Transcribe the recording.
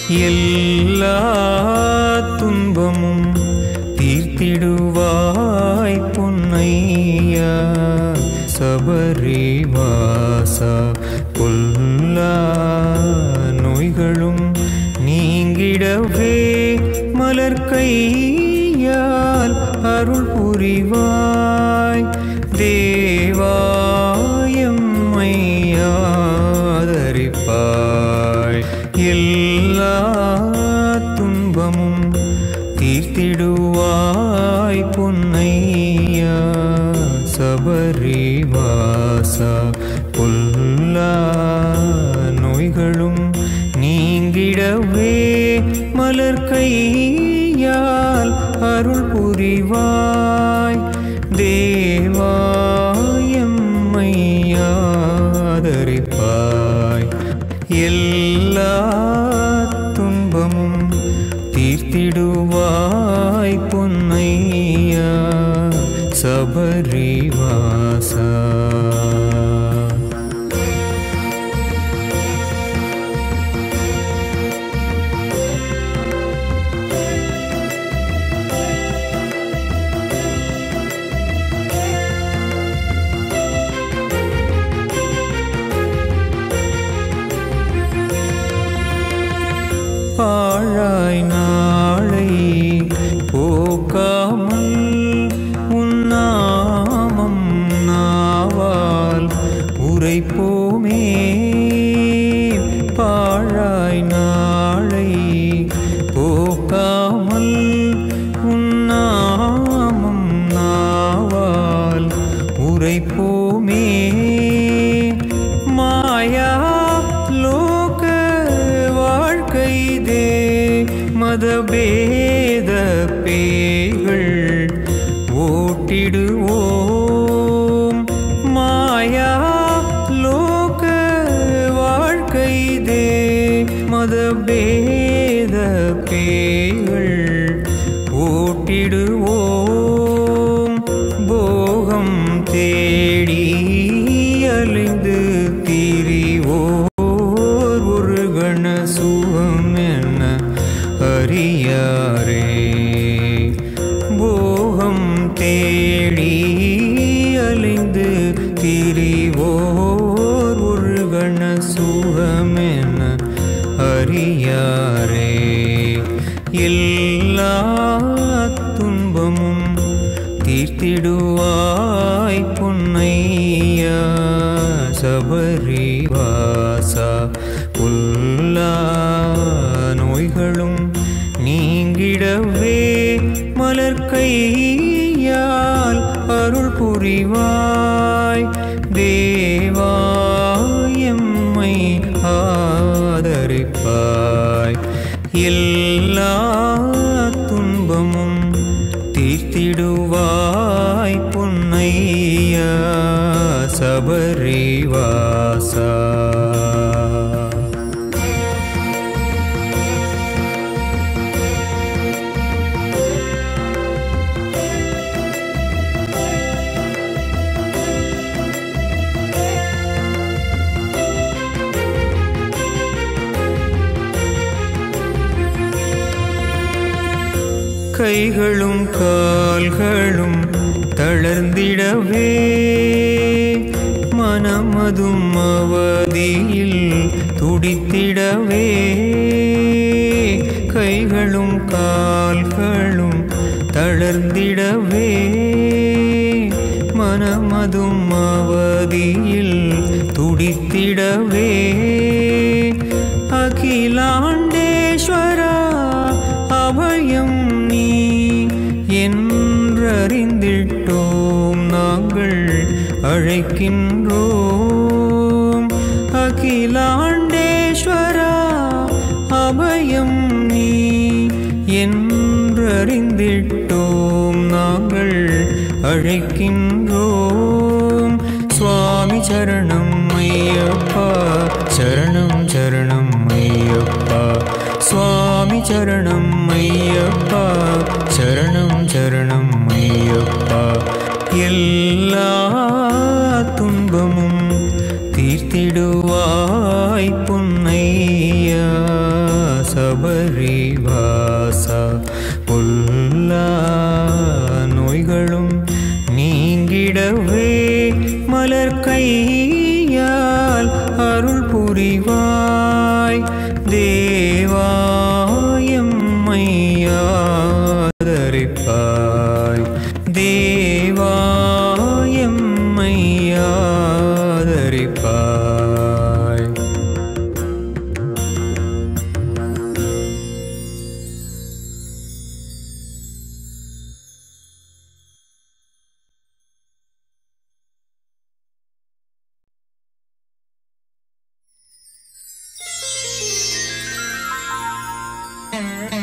எல்லா துன்பமும் தீர்த்திடுவாய் பொன்னையா சபரிவாசா பொல்லா நோய்களும் நீங்கிடவே மலர் கையால் அருள் புரிவாய் தேவாயம்மையாதரிப்பாய் எல்லா துன்பமும் தீர்த்திடுவாய் பொன்னையா சபரிவாசா பொல்லா நோய்களும் நீங்கிடவே மலர் கையால் அருள் புரிவாய் தேவாயம்மையாதரிப்பாய் எல்லா துன்பமும் தீர்த்திடுவாய் பொன்னையா சபரிவாசா பாழாய் நாளை போக்காமல் உன்னாமம் நாவால் உரைப்போமே பாழாய் நாளை போக்காமல் உன்னாமம் நாவால் உரைப்போமே மாயா லோக வாழ்க்கை தே மதபேத பேய்கள் ஓட்டிடுவோம் மாயா லோக வாழ்க்கை தே மதபேத பேய்கள் ஓட்டிடுவோம் போகம் தேடி அலைந்து திரிவோர் ஒரு கண சுகம் என்ன அறியாரே போகம் தேடி அலைந்து திரிவோர் ஒரு கண சுகம் என்ன அறியாரே எல்லா துன்பமும் தீர்த்திடுவாய் பொன்னையா சபரிவாசா புல்லா நோய்களும் நீங்கிடவே மலர் கையால் அருள் புரிவாய் தேவாயம்மை ஆதரிப்பாய் எல்லா துன்பமும் தீர்த்திடுவாய் பொன்னையா சபரிவாசா கைகளும் கால்களும் தளர்ந்திடவே மனமதும் அவதியில் துடித்திடவே கைகளும் கால்களும் தளர்ந்திடவே மனமதும் அவதியில் துடித்திடவே அகிலாண்டேஸ்வரா அபயம் நீ என்றறிந்திட்டோம் நாங்கள் அழைக்கின்றோம் அகிலாண்டேஸ்வரா அபயம் நீ என்றறிந்திட்டோம் நாங்கள் அழைக்கின்றோம் சுவாமி சரணம் ஐயப்பா சரணம் சரணம் ஐயப்பா சுவாமி சரணம் ஐயப்பா சரணம் சரணம் ஐயப்பா எல்லா துன்பமும் தீர்த்திடுவாய் பொன்னையா சபரிவாசா துன்பங்களும் நீங்கிடவே மலர் கையால் அருள் புரிவாய் தேவாயம்மையாதரிப்பாய் தேவாயம்மையாதரிப்பாய் Thank you.